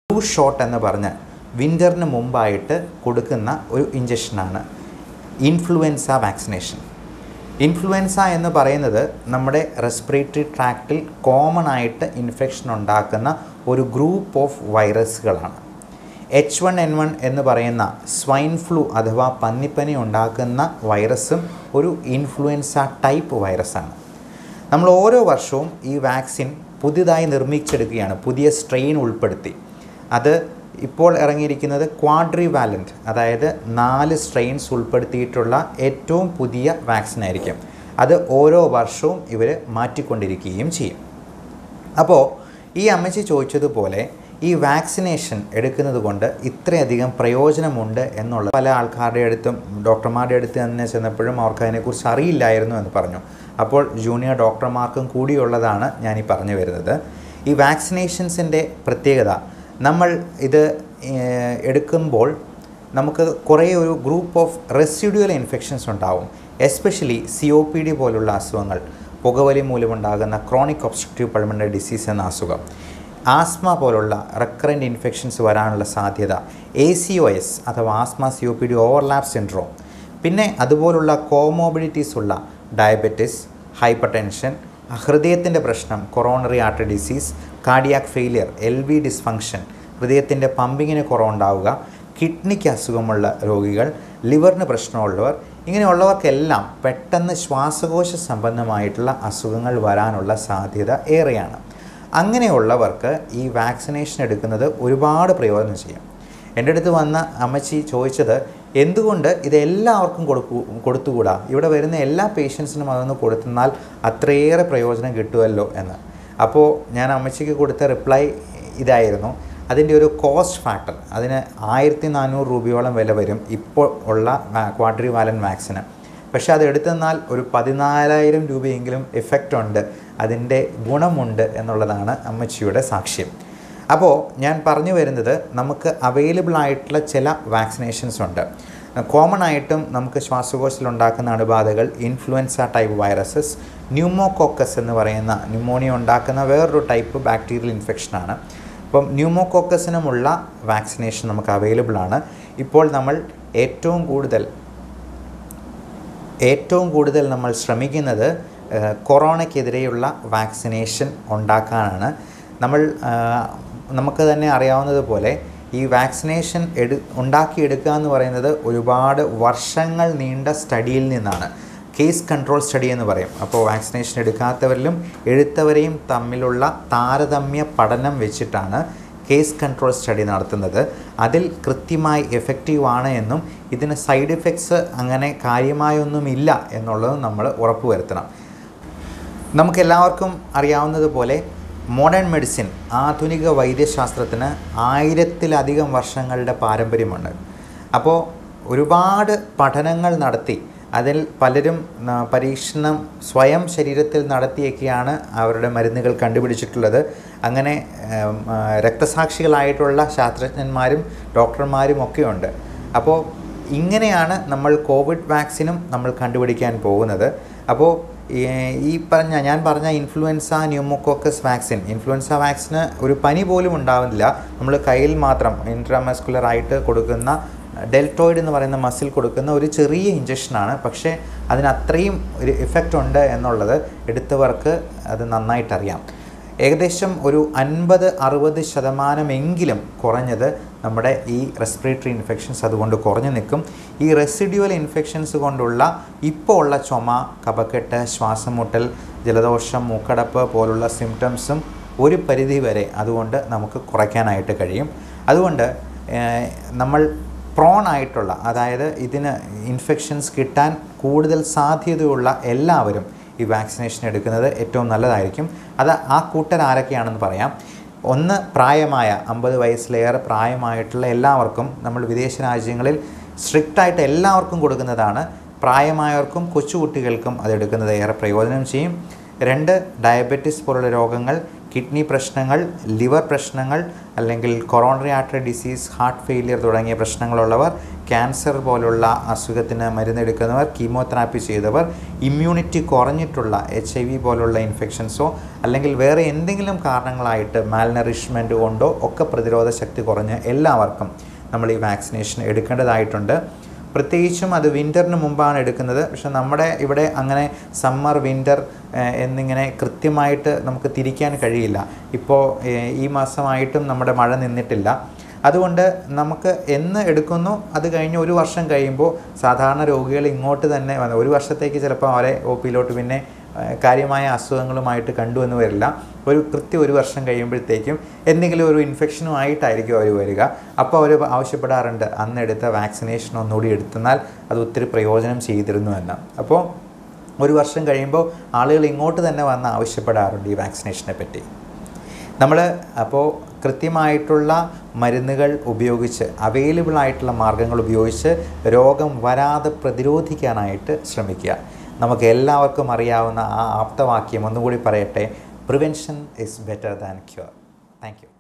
flu shot എന്ന് പറഞ്ഞ് വിൻ്ററിന് മുമ്പായിട്ട് കൊടുക്കുന്ന ഒരു ഇഞ്ചക്ഷനാണ് ഇൻഫ്ലുവൻസ വാക്സിനേഷൻ ഇൻഫ്ലുവൻസ എന്ന് പറയുന്നത് നമ്മുടെ റെസ്പിറേറ്ററി ട്രാക്റ്റിൽ കോമൺ ആയിട്ട് ഇൻഫെക്ഷൻ ഉണ്ടാക്കുന്ന ഒരു ഗ്രൂപ്പ് ഓഫ് വൈറസുകളാണ് എച്ച് വൺ എൻ വൺ എന്ന് പറയുന്ന സ്വൈൻ ഫ്ലൂ അഥവാ പന്നിപ്പനി ഉണ്ടാക്കുന്ന വൈറസും ഒരു ഇൻഫ്ലുവൻസ ടൈപ്പ് വൈറസാണ് നമ്മൾ ഓരോ വർഷവും ഈ വാക്സിൻ പുതിയതായി നിർമ്മിച്ചെടുക്കുകയാണ് പുതിയ സ്ട്രെയിൻ ഉൾപ്പെടുത്തി അത് ഇപ്പോൾ ഇറങ്ങിയിരിക്കുന്നത് ക്വാഡ്രി വാലൻറ്റ് അതായത് നാല് സ്ട്രെയിൻസ് ഉൾപ്പെടുത്തിയിട്ടുള്ള ഏറ്റവും പുതിയ വാക്സിൻ ആയിരിക്കും അത് ഓരോ വർഷവും ഇവർ മാറ്റിക്കൊണ്ടിരിക്കുകയും ചെയ്യും അപ്പോൾ ഈ അമ്മച്ചി ചോദിച്ചതുപോലെ ഈ വാക്സിനേഷൻ എടുക്കുന്നത് കൊണ്ട് ഇത്രയധികം പ്രയോജനമുണ്ട് എന്നുള്ളത് പല ആൾക്കാരുടെ അടുത്തും ഡോക്ടർമാരുടെ അടുത്ത് തന്നെ ചെന്നപ്പോഴും അവർക്ക് അതിനെക്കുറിച്ച് അറിയില്ലായിരുന്നു എന്ന് പറഞ്ഞു അപ്പോൾ ജൂനിയർ ഡോക്ടർമാർക്കും കൂടിയുള്ളതാണ് ഞാൻ ഈ പറഞ്ഞു വരുന്നത് ഈ വാക്സിനേഷൻസിൻ്റെ പ്രത്യേകത നമ്മൾ ഇത് ഏഹ്, എടുക്കുമ്പോൾ നമുക്ക് കുറേ ഒരു ഗ്രൂപ്പ് ഓഫ് റെസിഡ്യുവൽ ഇൻഫെക്ഷൻസ് ഉണ്ടാവും especially C O P D പോലുള്ള അസുഖങ്ങൾ പുകവലി മൂലമുണ്ടാകുന്ന ക്രോണിക് ഒബ്സ്ട്രക്റ്റീവ് പൾമണറി ഡിസീസ് എന്ന അസുഖം ആസ്മ പോലുള്ള റെക്കറൻറ്റ് ഇൻഫെക്ഷൻസ് വരാനുള്ള സാധ്യത എ സി ഒ എസ് അഥവാ asthma C O P D overlap syndrome പിന്നെ അതുപോലുള്ള കോമോബിഡിറ്റീസ് ഉള്ള ഡയബറ്റിസ് ഹൈപ്പർ ടെൻഷൻ ഹൃദയത്തിൻ്റെ പ്രശ്നം coronary artery disease cardiac failure L V dysfunction ഹൃദയത്തിൻ്റെ പമ്പിങ്ങിന് കുറവുണ്ടാവുക കിഡ്നിക്ക് അസുഖമുള്ള രോഗികൾ ലിവറിന് പ്രശ്നമുള്ളവർ ഇങ്ങനെയുള്ളവർക്കെല്ലാം പെട്ടെന്ന് ശ്വാസകോശ സംബന്ധമായിട്ടുള്ള അസുഖങ്ങൾ വരാനുള്ള സാധ്യത ഏറെയാണ് അങ്ങനെയുള്ളവർക്ക് ഈ വാക്സിനേഷൻ എടുക്കുന്നത് ഒരുപാട് പ്രയോജനം ചെയ്യും എൻ്റെ അടുത്ത് വന്ന അമ്മച്ചി ചോദിച്ചത് എന്തുകൊണ്ട് ഇത് എല്ലാവർക്കും കൊടുക്കൂ കൊടുത്തുകൂടാ ഇവിടെ വരുന്ന എല്ലാ പേഷ്യൻസിനും അതൊന്ന് കൊടുത്തെന്നാൽ അത്രയേറെ പ്രയോജനം കിട്ടുമല്ലോ എന്ന് അപ്പോൾ ഞാൻ അമ്മച്ചിക്ക് കൊടുത്ത റിപ്ലൈ ഇതായിരുന്നു അതിൻ്റെ ഒരു കോസ്റ്റ് ഫാക്ടർ അതിന് ആയിരത്തി നാനൂറ് രൂപയോളം വില വരും ഇപ്പോൾ ഉള്ള ക്വാഡ്രി വാലൻ വാക്സിന് പക്ഷേ അത് എടുത്തെന്നാൽ ഒരു പതിനാലായിരം രൂപയെങ്കിലും എഫക്റ്റ് ഉണ്ട് അതിൻ്റെ ഗുണമുണ്ട് എന്നുള്ളതാണ് അമ്മച്ചിയുടെ സാക്ഷ്യം അപ്പോൾ ഞാൻ പറഞ്ഞു വരുന്നത് നമുക്ക് അവൈലബിൾ ആയിട്ടുള്ള ചില വാക്സിനേഷൻസ് ഉണ്ട് കോമൺ ആയിട്ടും നമുക്ക് ശ്വാസകോശത്തിൽ ഉണ്ടാക്കുന്ന അണുബാധകൾ ഇൻഫ്ലുവൻസ ടൈപ്പ് വൈറസസ് ന്യൂമോകോക്കസ് എന്ന് പറയുന്ന ന്യൂമോണിയ ഉണ്ടാക്കുന്ന വേറൊരു ടൈപ്പ് ബാക്ടീരിയൽ ഇൻഫെക്ഷനാണ് അപ്പം ന്യൂമോകോക്കസിനുമുള്ള വാക്സിനേഷൻ നമുക്ക് അവൈലബിൾ ആണ് ഇപ്പോൾ നമ്മൾ ഏറ്റവും കൂടുതൽ ഏറ്റവും കൂടുതൽ നമ്മൾ ശ്രമിക്കുന്നത് ഏഹ്, കൊറോണയ്ക്കെതിരെയുള്ള വാക്സിനേഷൻ ഉണ്ടാക്കാനാണ് നമ്മൾ ആഹ്, നമുക്ക് തന്നെ അറിയാവുന്നതുപോലെ ഈ വാക്സിനേഷൻ എടു ഉണ്ടാക്കിയെടുക്കുക എന്ന് പറയുന്നത് ഒരുപാട് വർഷങ്ങൾ നീണ്ട സ്റ്റഡിയിൽ നിന്നാണ് കേസ് കൺട്രോൾ സ്റ്റഡി എന്ന് പറയും അപ്പോൾ വാക്സിനേഷൻ എടുക്കാത്തവരിലും എടുത്തവരെയും തമ്മിലുള്ള താരതമ്യ പഠനം വെച്ചിട്ടാണ് കേസ് കൺട്രോൾ സ്റ്റഡി നടത്തുന്നത് അതിൽ കൃത്യമായി എഫക്റ്റീവ് ആണ് എന്നും ഇതിന് സൈഡ് ഇഫക്ട്സ് അങ്ങനെ കാര്യമായൊന്നുമില്ല എന്നുള്ളതും നമ്മൾ ഉറപ്പുവരുത്തണം നമുക്കെല്ലാവർക്കും അറിയാവുന്നതുപോലെ മോഡേൺ മെഡിസിൻ ആധുനിക വൈദ്യശാസ്ത്രത്തിന് ആയിരത്തിലധികം വർഷങ്ങളുടെ പാരമ്പര്യമുണ്ട് അപ്പോൾ ഒരുപാട് പഠനങ്ങൾ നടത്തി അതിൽ പലരും ആ, പരീക്ഷണം സ്വയം ശരീരത്തിൽ നടത്തിയൊക്കെയാണ് അവരുടെ മരുന്നുകൾ കണ്ടുപിടിച്ചിട്ടുള്ളത് അങ്ങനെ ഉം, ആ, രക്തസാക്ഷികളായിട്ടുള്ള ശാസ്ത്രജ്ഞന്മാരും ഡോക്ടർമാരും ഒക്കെയുണ്ട് അപ്പോൾ ഇങ്ങനെയാണ് നമ്മൾ കോവിഡ് വാക്സിനും നമ്മൾ കണ്ടുപിടിക്കാൻ പോകുന്നത് അപ്പോൾ ഈ ഈ പറഞ്ഞ ഞാൻ പറഞ്ഞ ഇൻഫ്ലുവൻസ ന്യൂമോകോക്കസ് വാക്സിൻ ഇൻഫ്ലുവൻസ വാക്സിന് ഒരു പനി പോലും ഉണ്ടാവുന്നില്ല നമ്മൾ കയ്യിൽ മാത്രം ഇൻട്രാമസ്കുലർ ആയിട്ട് കൊടുക്കുന്ന ഡെൽറ്റോയിഡ് എന്ന് പറയുന്ന മസിൽ കൊടുക്കുന്ന ഒരു ചെറിയ ഇഞ്ചക്ഷനാണ് പക്ഷേ അതിന് അത്രയും ഒരു ഇഫക്റ്റ് ഉണ്ട് എന്നുള്ളത് എടുത്തവർക്ക് അത് നന്നായിട്ടറിയാം ഏകദേശം ഒരു അൻപത് അറുപത് ശതമാനമെങ്കിലും കുറഞ്ഞത് നമ്മുടെ ഈ റെസ്പിറേറ്ററി ഇൻഫെക്ഷൻസ് അതുകൊണ്ട് കുറഞ്ഞു നിൽക്കും ഈ റെസിഡ്യുവൽ ഇൻഫെക്ഷൻസ് കൊണ്ടുള്ള ഇപ്പോൾ ഉള്ള ചുമ കഫക്കെട്ട് ശ്വാസം മുട്ടൽ ജലദോഷം മൂക്കടപ്പ് പോലുള്ള സിംറ്റംസും ഒരു പരിധി വരെ അതുകൊണ്ട് നമുക്ക് കുറയ്ക്കാനായിട്ട് കഴിയും അതുകൊണ്ട് ഏഹ്, നമ്മൾ പ്രോൺ ആയിട്ടുള്ള അതായത് ഇതിന് ഇൻഫെക്ഷൻസ് കിട്ടാൻ കൂടുതൽ സാധ്യതയുള്ള എല്ലാവരും ഈ വാക്സിനേഷൻ എടുക്കുന്നത് ഏറ്റവും നല്ലതായിരിക്കും അത് ആ കൂട്ടർ ആരൊക്കെയാണെന്ന് പറയാം ഒന്ന് പ്രായമായ അമ്പത് വയസ്സിലേറെ പ്രായമായിട്ടുള്ള എല്ലാവർക്കും നമ്മൾ വിദേശ രാജ്യങ്ങളിൽ സ്ട്രിക്റ്റായിട്ട് എല്ലാവർക്കും കൊടുക്കുന്നതാണ് പ്രായമായവർക്കും കൊച്ചുകുട്ടികൾക്കും അത് എടുക്കുന്നത് ഏറെ പ്രയോജനം ചെയ്യും രണ്ട് ഡയബറ്റിസ് പോലുള്ള രോഗങ്ങൾ കിഡ്നി പ്രശ്നങ്ങൾ ലിവർ പ്രശ്നങ്ങൾ അല്ലെങ്കിൽ coronary artery disease heart failure തുടങ്ങിയ പ്രശ്നങ്ങളുള്ളവർ ക്യാൻസർ പോലുള്ള അസുഖത്തിന് മരുന്നെടുക്കുന്നവർ കീമോതെറാപ്പി ചെയ്തവർ ഇമ്മ്യൂണിറ്റി കുറഞ്ഞിട്ടുള്ള എച്ച് ഐ വി പോലുള്ള ഇൻഫെക്ഷൻസോ അല്ലെങ്കിൽ വേറെ എന്തെങ്കിലും കാരണങ്ങളായിട്ട് മാൽനറിഷ്മെൻറ്റ് കൊണ്ടോ ഒക്കെ പ്രതിരോധ ശക്തി കുറഞ്ഞ എല്ലാവർക്കും നമ്മൾ ഈ വാക്സിനേഷൻ എടുക്കേണ്ടതായിട്ടുണ്ട് പ്രത്യേകിച്ചും അത് വിൻ്ററിന് മുമ്പാണ് എടുക്കുന്നത് പക്ഷെ നമ്മുടെ ഇവിടെ അങ്ങനെ സമ്മർ വിൻ്റർ എന്നിങ്ങനെ കൃത്യമായിട്ട് നമുക്ക് തിരിക്കാൻ കഴിയില്ല ഇപ്പോൾ ഏഹ്, ഈ മാസമായിട്ടും നമ്മുടെ മഴ നിന്നിട്ടില്ല അതുകൊണ്ട് നമുക്ക് എന്ന് എടുക്കുന്നു അത് കഴിഞ്ഞ് ഒരു വർഷം കഴിയുമ്പോൾ സാധാരണ രോഗികൾ ഇങ്ങോട്ട് തന്നെ വന്ന് ഒരു വർഷത്തേക്ക് ചിലപ്പോൾ അവരെ ഒ പിയിലോട്ട് പിന്നെ ഏഹ്, കാര്യമായ അസുഖങ്ങളുമായിട്ട് കണ്ടുവന്ന് വരില്ല ഒരു കൃത്യം ഒരു വർഷം കഴിയുമ്പോഴത്തേക്കും എന്തെങ്കിലും ഒരു ഇൻഫെക്ഷനുമായിട്ടായിരിക്കും അവർ വരിക അപ്പോൾ അവർ ആവശ്യപ്പെടാറുണ്ട് അന്ന് എടുത്ത വാക്സിനേഷൻ ഒന്നുകൂടി എടുത്തെന്നാൽ അത് ഒത്തിരി പ്രയോജനം ചെയ്തിരുന്നു എന്ന് അപ്പോൾ ഒരു വർഷം കഴിയുമ്പോൾ ആളുകൾ ഇങ്ങോട്ട് തന്നെ വന്ന് ആവശ്യപ്പെടാറുണ്ട് ഈ വാക്സിനേഷനെ പറ്റി നമ്മൾ അപ്പോൾ കൃത്യമായിട്ടുള്ള മരുന്നുകൾ ഉപയോഗിച്ച് അവൈലബിൾ ആയിട്ടുള്ള മാർഗ്ഗങ്ങൾ ഉപയോഗിച്ച് രോഗം വരാതെ പ്രതിരോധിക്കാനായിട്ട് ശ്രമിക്കുക നമുക്ക് എല്ലാവർക്കും അറിയാവുന്ന ആ ആപ്തവാക്യം ഒന്നുകൂടി പറയട്ടെ prevention is better than cure thank U